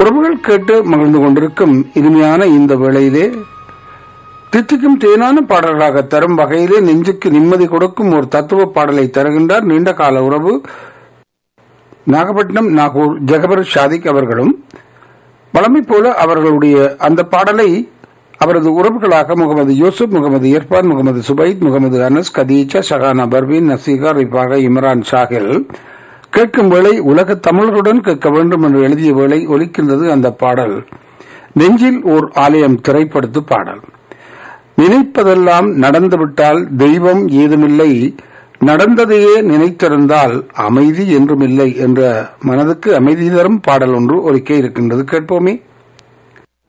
உறவுகள் கேட்டு மகிழ்ந்து கொண்டிருக்கும் இனிமையான இந்த வேளையிலே தித்திக்கும் தேனான பாடல்களாக தரும் வகையிலே நெஞ்சுக்கு நிம்மதி கொடுக்கும் ஒரு தத்துவ பாடலை தருகின்றார் நீண்ட கால உறவு நாகப்பட்டினம் நாகூர் ஜெகபர் ஷாதிக் அவர்களும் வளமை போல அவர்களுடைய அந்த பாடலை அவரது உறவுகளாக முகமது யூசுப் முகமது இர்பான் முகமது சுபைத் முகமது அனஸ் கதீஜா ஷஹானா பர்வீன் நசீகா ரிஃபாக இம்ரான் ஷாகில் கேட்கும் வேளை உலக தமிழர்களுடன் கேட்க வேண்டும் என்று எழுதிய வேளை ஒலிக்கின்றது அந்த பாடல் நெஞ்சில் ஓர் ஆலயம் திரைப்படுத்து பாடல் நினைப்பதெல்லாம் நடந்துவிட்டால் தெய்வம் ஏதுமில்லை நடந்ததையே நினைத்திருந்தால் அமைதி என்றுமில்லை என்ற மனதுக்கு அமைதி தரும் பாடல் ஒன்று ஒலிக்க இருக்கின்றது கேட்போமே